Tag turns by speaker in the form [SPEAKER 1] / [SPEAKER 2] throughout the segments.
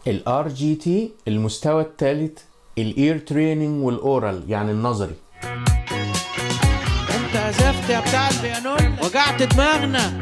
[SPEAKER 1] الار جي تي المستوى الثالث الاير تريننج والاورال يعني النظري
[SPEAKER 2] انت عزفت يا بتاع البيانون وجعت دماغنا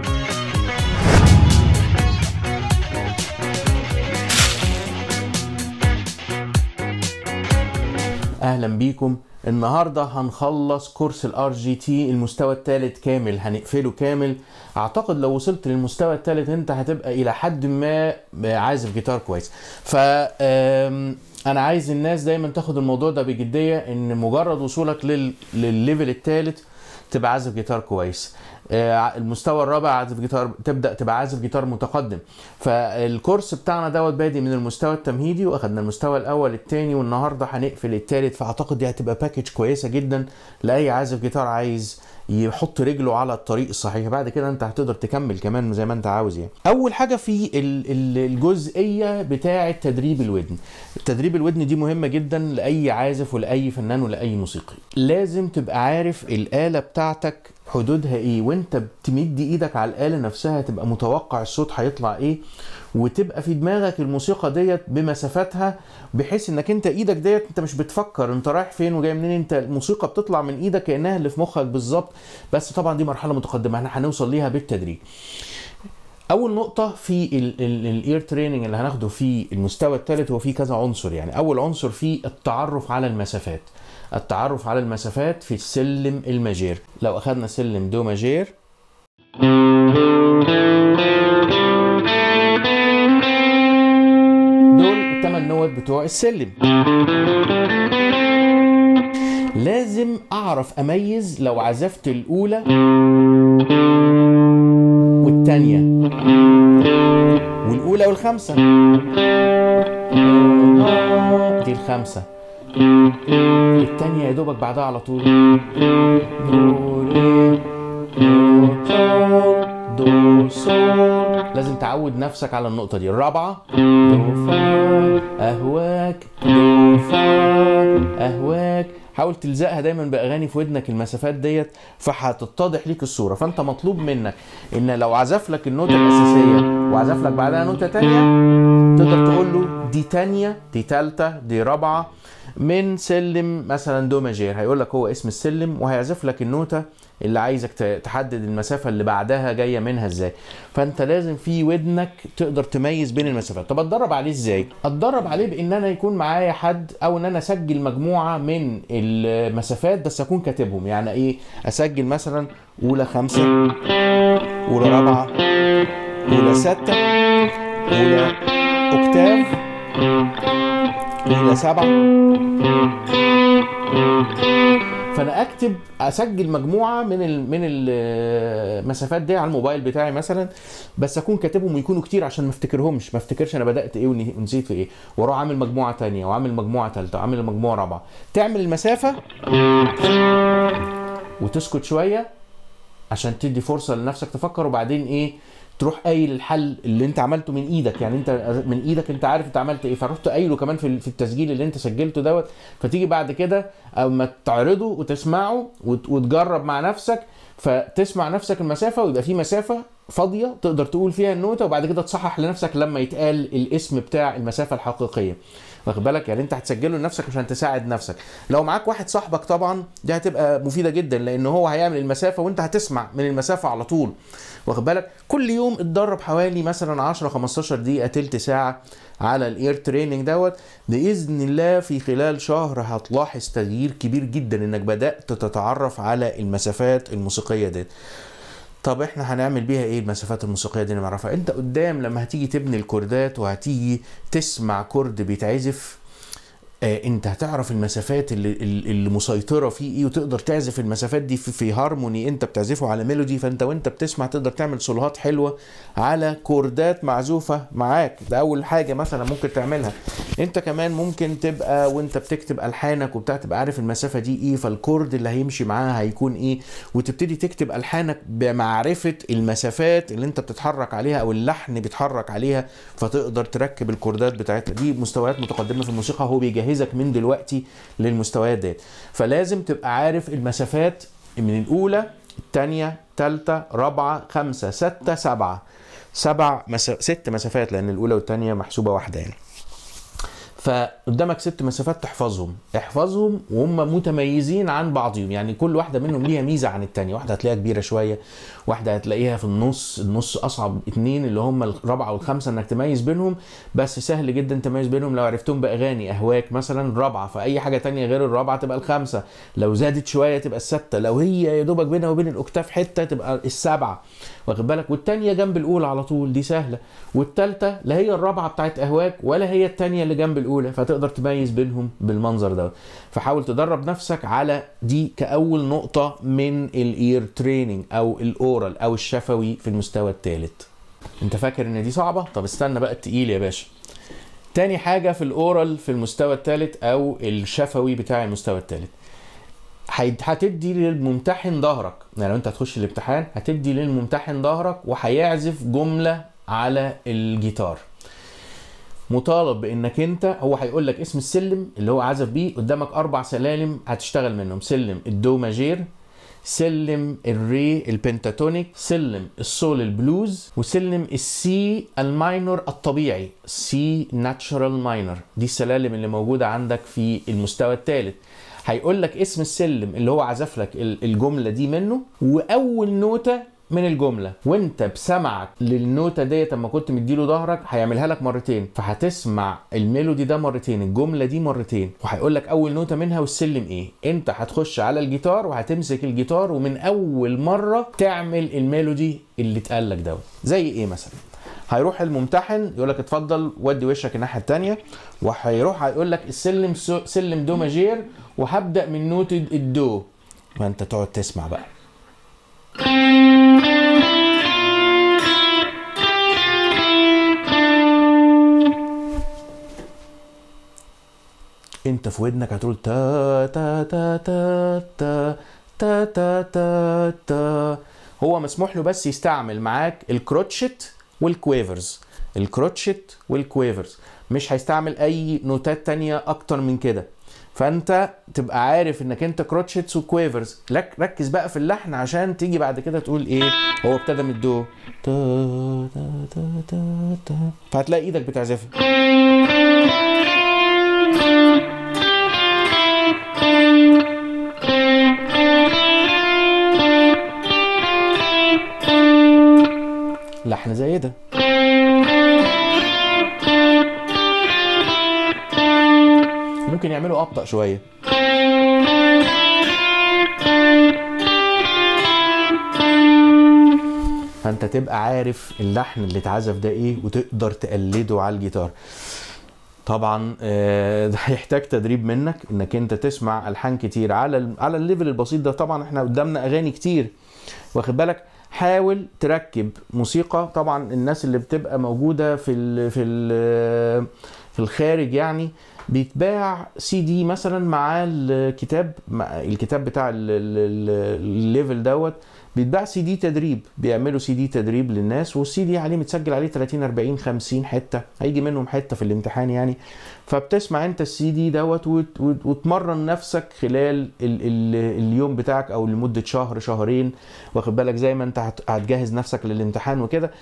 [SPEAKER 1] اهلا بيكم النهارده هنخلص كورس الار جي تي المستوى الثالث كامل هنقفله كامل اعتقد لو وصلت للمستوى الثالث انت هتبقى الى حد ما عازف جيتار كويس ف آم، انا عايز الناس دايما تاخد الموضوع ده بجديه ان مجرد وصولك لل... للليفل الثالث تبقى عازف جيتار كويس آه، المستوى الرابع عازف جيتار تبدا تبقى عازف جيتار متقدم فالكورس بتاعنا دوت بادي من المستوى التمهيدي واخدنا المستوى الاول الثاني والنهارده هنقفل الثالث فاعتقد دي هتبقى باكج كويسه جدا لاي عازف جيتار عايز يحط رجله على الطريق الصحيح بعد كده انت هتقدر تكمل كمان زي ما انت عاوز يعني اول حاجه في ال- ال- الجزئيه بتاعه تدريب الودن تدريب الودن دي مهمه جدا لاي عازف ولاي فنان ولاي موسيقي لازم تبقى عارف الاله بتاعتك حدودها ايه وانت بتمد ايدك على الاله نفسها تبقى متوقع الصوت هيطلع ايه وتبقى في دماغك الموسيقى ديت بمسافاتها بحيث انك انت ايدك ديت انت مش بتفكر انت رايح فين وجاي منين انت الموسيقى بتطلع من ايدك كانها اللي في مخك بالظبط بس طبعا دي مرحله متقدمه احنا هنوصل ليها بالتدريج اول نقطه في الاير تريننج اللي هناخده في المستوى الثالث هو في كذا عنصر يعني اول عنصر فيه التعرف على المسافات التعرف على المسافات في السلم الماجير لو اخذنا سلم دو ماجير دول الثمان نوت بتوع السلم لازم اعرف اميز لو عزفت الاولى والثانيه والاولى والخامسه دي الخامسه التانية يا دوبك بعدها على طول دو ري دو صول دو صول لازم تعود نفسك على النقطة دي الرابعة دو فا أهواك دو فا أهواك حاول تلزقها دايما باغاني في ودنك المسافات ديت فهتتضح ليك الصوره فانت مطلوب منك ان لو عزف لك النوتة الاساسيه وعزف لك بعدها نوتة تانية تقدر تقول له دي تانية دي تالتة دي رابعة من سلم مثلا دو ماجير هيقول لك هو اسم السلم وهيعزف لك النوتة اللي عايزك ت- تحدد المسافة اللي بعدها جاية منها ازاي فانت لازم في ودنك تقدر تميز بين المسافات طب اتدرب عليه ازاي اتدرب عليه بان انا يكون معايا حد او ان انا اسجل مجموعة من المسافات بس اكون كاتبهم يعني ايه اسجل مثلا اولى خمسة اولى رابعة اولى ستة اولى اوكتاف اولى سبعة فانا اكتب اسجل مجموعه من ال من المسافات دي على الموبايل بتاعي مثلا بس اكون كاتبهم ويكونوا كتير عشان ما افتكرهمش ما افتكرش انا بدات ايه وني- ونسيت في ايه واروح عامل مجموعه تانية وعامل مجموعه ثالثه وعامل مجموعه رابعه تعمل المسافه وتسكت شويه عشان تدي فرصه لنفسك تفكر وبعدين ايه تروح قايل الحل اللي انت عملته من ايدك يعني انت من ايدك انت عارف انت عملت ايه فرحت قايله كمان في في التسجيل اللي انت سجلته دوت فتيجي بعد كده اما تعرضه وتسمعه وت- وتجرب مع نفسك فتسمع نفسك المسافه ويبقى في مسافه فاضيه تقدر تقول فيها النوته وبعد كده تصحح لنفسك لما يتقال الاسم بتاع المسافه الحقيقيه واخد بالك يعني انت هتسجله لنفسك عشان تساعد نفسك لو معاك واحد صاحبك طبعا دي هتبقى مفيده جدا لان هو هيعمل المسافه وانت هتسمع من المسافه على طول واخد بالك كل يوم اتدرب حوالي مثلا 10 15 دقيقه تلت ساعه على الاير تريننج دوت باذن الله في خلال شهر هتلاحظ تغيير كبير جدا انك بدات تتعرف على المسافات الموسيقيه ديت طب احنا هنعمل بيها ايه المسافات الموسيقيه دي نعرفها انت قدام لما هتيجي تبني الكوردات وهتيجي تسمع كورد بيتعزف آه، انت هتعرف المسافات اللي, اللي مسيطره فيه ايه وتقدر تعزف المسافات دي في, في هارموني انت بتعزفه على ميلودي فانت وانت بتسمع تقدر تعمل سولوهات حلوه على كوردات معزوفه معاك ده اول حاجه مثلا ممكن تعملها انت كمان ممكن تبقى وانت بتكتب الحانك وبتاع تبقى عارف المسافه دي ايه فالكورد اللي هيمشي معاها هيكون ايه وتبتدي تكتب الحانك بمعرفه المسافات اللي انت بتتحرك عليها او اللحن بيتحرك عليها فتقدر تركب الكوردات بتاعتها دي مستويات متقدمه في الموسيقى هو بيجهزك من دلوقتي للمستويات ديت فلازم تبقى عارف المسافات من الاولى الثانيه ثالثه رابعه خمسه سته سبعه سبع مس... ست مسافات لان الاولى والثانيه محسوبه واحده يعني فقدامك ست مسافات تحفظهم احفظهم وهم متميزين عن بعضهم يعني كل واحده منهم ليها ميزه عن التانية واحده هتلاقيها كبيره شويه واحده هتلاقيها في النص النص اصعب اتنين اللي هم الرابعه والخامسه انك تميز بينهم بس سهل جدا تميز بينهم لو عرفتهم باغاني اهواك مثلا رابعه فاي حاجه تانية غير الرابعه تبقى الخامسه لو زادت شويه تبقى السته لو هي يا دوبك بينها وبين الاكتاف حته تبقى السبعه واخد بالك والتانية جنب الاولى على طول دي سهله والتالتة لا هي الرابعه بتاعت اهواك ولا هي التانية اللي جنب الاولى فتقدر تميز بينهم بالمنظر ده فحاول تدرب نفسك على دي كاول نقطه من الاير تريننج او الاورال او الشفوي في المستوى الثالث انت فاكر ان دي صعبه طب استنى بقى التقيل يا باشا تاني حاجه في الاورال في المستوى الثالث او الشفوي بتاع المستوى الثالث هتدي للممتحن ظهرك يعني لو انت هتخش الامتحان هتدي للممتحن ظهرك وهيعزف جمله على الجيتار مطالب بانك انت هو هيقول لك اسم السلم اللي هو عزف بيه قدامك اربع سلالم هتشتغل منهم سلم الدو ماجير سلم الري البنتاتونيك سلم السول البلوز وسلم السي الماينور الطبيعي سي ناتشرال ماينور دي السلالم اللي موجوده عندك في المستوى الثالث هيقول لك اسم السلم اللي هو عزف لك الجمله دي منه واول نوته من الجمله وانت بسمعك للنوته ديت اما كنت مديله ظهرك هيعملها لك مرتين فهتسمع الميلودي ده مرتين الجمله دي مرتين وهيقول لك اول نوته منها والسلم ايه انت هتخش على الجيتار وهتمسك الجيتار ومن اول مره تعمل الميلودي اللي اتقال لك دوت زي ايه مثلا هيروح الممتحن يقول لك اتفضل ودي وشك الناحيه الثانيه وهيروح هيقول لك السلم سو سلم دو ماجير وهبدا من نوت الدو فانت تقعد تسمع بقى انت في ودنك هتقول تا تا تا تا تا تا تا تا تا هو مسموح له بس يستعمل معاك الكروتشت والكويفرز الكروتشت والكويفرز مش هيستعمل اي نوتات تانية اكتر من كده فانت تبقى عارف انك انت كروتشيتس وكويفرز لك ركز بقى في اللحن عشان تيجي بعد كده تقول ايه هو ابتدى من الدو تا تا تا تا تا فهتلاقي ايدك بتعزفها لحن زي ده ممكن يعملوا ابطا شويه فانت تبقى عارف اللحن اللي اتعزف ده ايه وتقدر تقلده على الجيتار طبعا آه، ده هيحتاج تدريب منك انك انت تسمع الحان كتير على ال- على الليفل البسيط ده طبعا احنا قدامنا اغاني كتير واخد بالك حاول تركب موسيقى طبعا الناس اللي بتبقى موجوده في ال في ال في الخارج يعني بيتباع سي دي مثلا مع الكتاب مع الكتاب بتاع ال- ال- ال- الليفل دوت بيتباع سي دي تدريب بيعملوا سي دي تدريب للناس والسي دي عليه متسجل عليه 30 40 50 حته هيجي منهم حته في الامتحان يعني فبتسمع انت السي دي دوت وت- وت- وتمرن نفسك خلال ال ال اليوم بتاعك او لمده شهر شهرين واخد بالك زي ما انت هت- هتجهز نفسك للامتحان وكده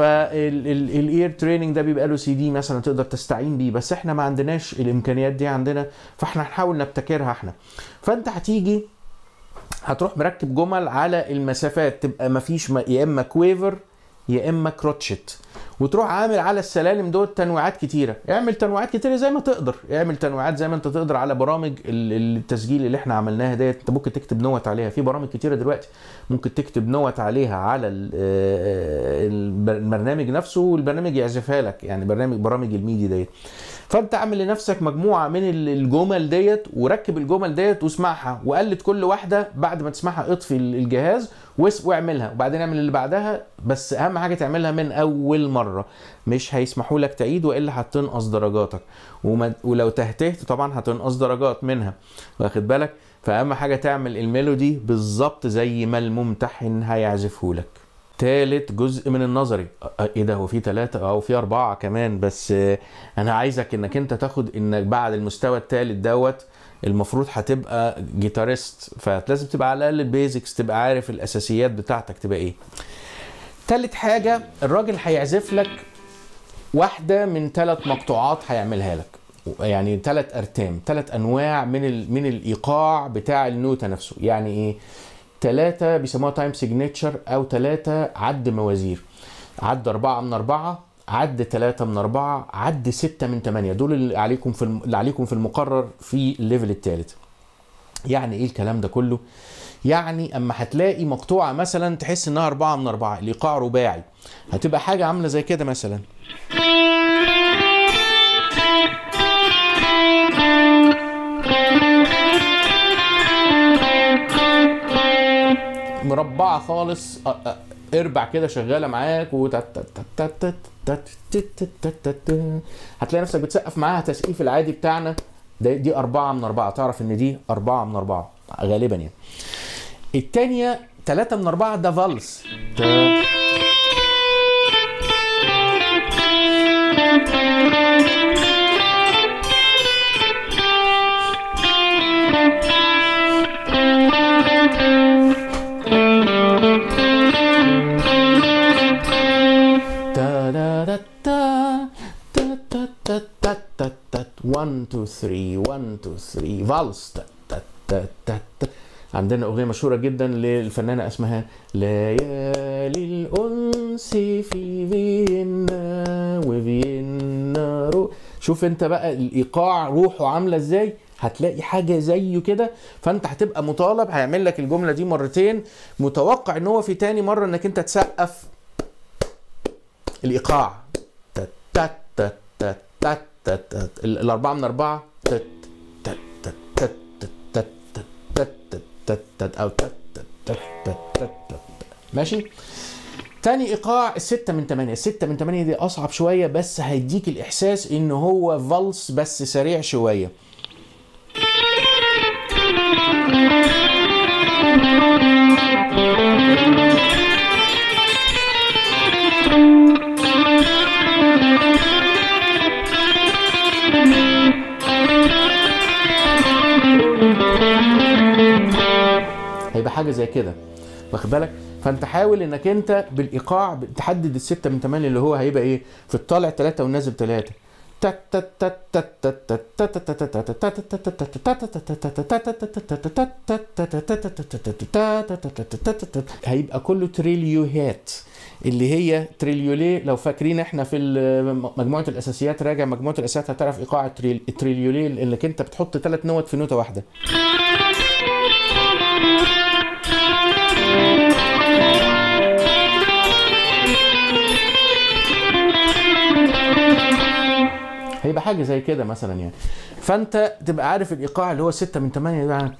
[SPEAKER 1] فالاير تريننج ده بيبقى له سي دي مثلا تقدر تستعين بيه بس احنا ما عندناش الامكانيات دي عندنا فاحنا هنحاول نبتكرها احنا فانت هتيجي هتروح مركب جمل على المسافات تبقى مفيش م- يا اما كويفر يا اما كروتشت وتروح عامل على السلالم دول تنويعات كتيره اعمل تنويعات كتيره زي ما تقدر اعمل تنويعات زي ما انت تقدر على برامج ال- التسجيل اللي احنا عملناها ديت انت ممكن تكتب نوت عليها في برامج كتيره دلوقتي ممكن تكتب نوت عليها على ال- آه، الب- البرنامج نفسه والبرنامج يعزفها لك يعني برنامج برامج الميدي ديت فانت اعمل لنفسك مجموعه من ال- الجمل ديت وركب الجمل ديت واسمعها وقلد كل واحده بعد ما تسمعها اطفي ال- الجهاز واس- واعملها وبعدين اعمل اللي بعدها بس اهم حاجه تعملها من اول مره مش هيسمحوا لك تعيد والا هتنقص درجاتك وما ولو تهتهت طبعا هتنقص درجات منها واخد بالك فاهم حاجه تعمل الميلودي بالظبط زي ما الممتحن هيعزفه لك تالت جزء من النظري أه، ايه ده هو في ثلاثة او في اربعة كمان بس آه، انا عايزك انك انت تاخد انك بعد المستوى التالت دوت المفروض هتبقى جيتاريست فلازم تبقى على الاقل البيزكس تبقى عارف الاساسيات بتاعتك تبقى ايه تالت حاجه الراجل هيعزف لك واحده من ثلاث مقطوعات هيعملها لك يعني ثلاث ارتام ثلاث انواع من ال... من الايقاع بتاع النوته نفسه يعني ايه ثلاثه بيسموها تايم سيجنتشر او ثلاثه عد موازير عد أربعة من أربعة عد ثلاثة من أربعة عد ستة من ثمانية دول اللي عليكم في الم... اللي عليكم في المقرر في الليفل الثالث يعني ايه الكلام ده كله يعني اما هتلاقي مقطوعه مثلا تحس انها أربعة من أربعة الايقاع رباعي هتبقى حاجه عامله زي كده مثلا مربعه خالص أ- أ- اربع كده شغاله معاك وت- تت- تت- تت- تت- تت- تت- تت- هتلاقي نفسك بتسقف معاها تسقيف العادي بتاعنا ده دي أربعة من أربعة تعرف إن دي أربعة من أربعة غالبا يعني التانية تلاتة من أربعة ده فالس ت- تا-دا-دا-دا، تا-تا-تا-تا-تا-تا. One, two, three, one, two, three. فالس تا- تا- تا- تا- تا. عندنا أغنية مشهورة جدا للفنانة اسمها ليالي الأنس في فيينا وفيينا رو شوف انت بقى الإيقاع روحه عاملة ازاي هتلاقي حاجة زيه كده فانت هتبقى مطالب هيعمل لك الجملة دي مرتين متوقع ان هو في تاني مرة انك انت تسقف الايقاع تت تت تت تت تت تت تت. ال- الاربعه من اربعه تت تت تت تت تت تت تت تت تت تت او تت تت تت تت تت تت. ماشي تاني ايقاع الستة من تمانية الستة من تمانية دي اصعب شوية بس هيديك الاحساس ان هو فالس بس سريع شوية هيبقى حاجه زي كده واخد بالك فانت حاول انك انت بالايقاع تحدد الستة من تمانية اللي هو هيبقى ايه في الطالع ثلاثة والنازل ثلاثة هيبقى كله تريليوهات اللي هي تريليوليه لو فاكرين احنا في ال- مجموعه الاساسيات راجع مجموعه الاساسيات هتعرف ايقاع التريل- التريليوليه انك انت بتحط ثلاث نوت في نوته واحده هيبقى حاجه زي كده مثلا يعني فانت تبقى عارف الايقاع اللي هو 6 من 8 يعني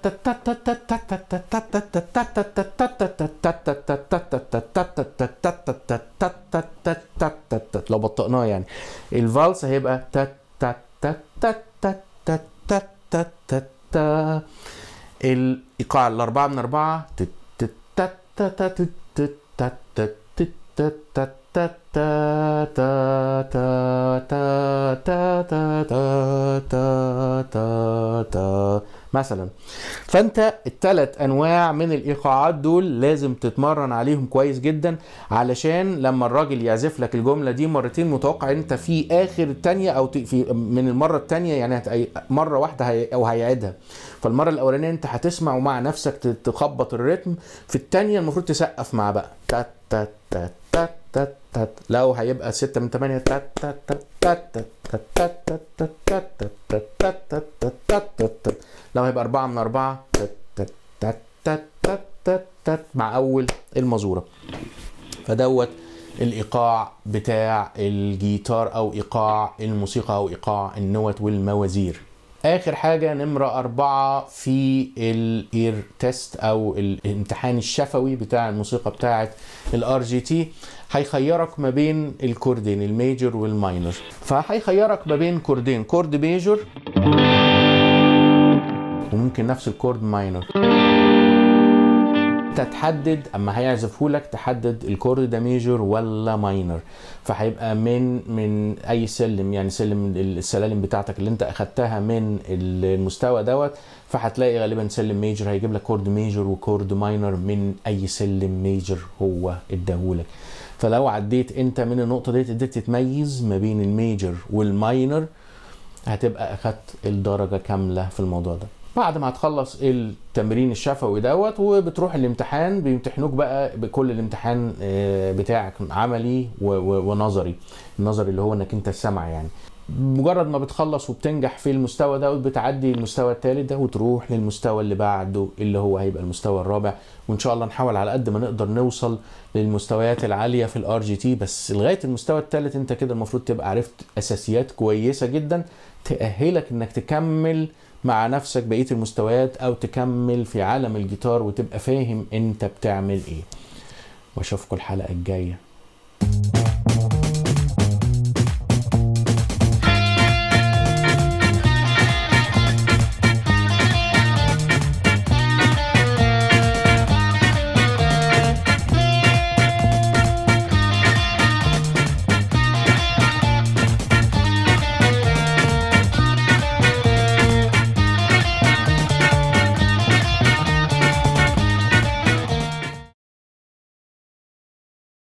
[SPEAKER 1] لو بطأناه يعني الفالس هيبقى تت تت تت تت تت تت تت تت تت الايقاع الاربعه من اربعه تت تت تت تت تت تت تت تت تت تت تت تا تا تا تا تا تا تا تا تا تا مثلا فانت الثلاث انواع من الايقاعات دول لازم تتمرن عليهم كويس جدا علشان لما الراجل يعزف لك الجمله دي مرتين متوقع انت في اخر الثانيه او ت- في من المره الثانيه يعني هت- مره واحده هي او هيعيدها فالمره الاولانيه انت هتسمع ومع نفسك ت- تخبط الريتم في الثانيه المفروض تسقف مع بقى تات تات تات تات تات تات لو هيبقى 6 من 8 تات تات تات تات تات تات تات تات تات تات تات تات تات تات تات تات لو هيبقى 4 من 4 تات تات تات تات تات تات تات مع اول المزوره فدوت الايقاع بتاع الجيتار او ايقاع الموسيقى او ايقاع النوت والموازير اخر حاجه نمره أربعة في الاير تيست او الامتحان الشفوي بتاع الموسيقى بتاعه الار جي تي هيخيرك ما بين الكوردين الميجر والماينر فهيخيرك ما بين كوردين كورد ميجر وممكن نفس الكورد ماينر انت تحدد اما هيعزفه لك تحدد الكورد ده ميجور ولا ماينر فهيبقى من من اي سلم يعني سلم السلالم بتاعتك اللي انت اخدتها من المستوى دوت فهتلاقي غالبا سلم ميجر هيجيب لك كورد ميجر وكورد ماينر من اي سلم ميجر هو اداهولك فلو عديت انت من النقطه ديت قدرت تميز ما بين الميجر والماينر هتبقى اخدت الدرجه كامله في الموضوع ده بعد ما هتخلص التمرين الشفوي دوت وبتروح الامتحان بيمتحنوك بقى بكل الامتحان آه، بتاعك عملي و- و- ونظري النظري اللي هو انك انت السمع يعني مجرد ما بتخلص وبتنجح في المستوى ده بتعدي المستوى الثالث ده وتروح للمستوى اللي بعده اللي هو هيبقى المستوى الرابع وان شاء الله نحاول على قد ما نقدر نوصل للمستويات العاليه في الار جي تي بس لغايه المستوى الثالث انت كده المفروض تبقى عرفت اساسيات كويسه جدا تاهلك انك تكمل مع نفسك بقيه المستويات او تكمل في عالم الجيتار وتبقى فاهم انت بتعمل ايه واشوفكم الحلقه الجايه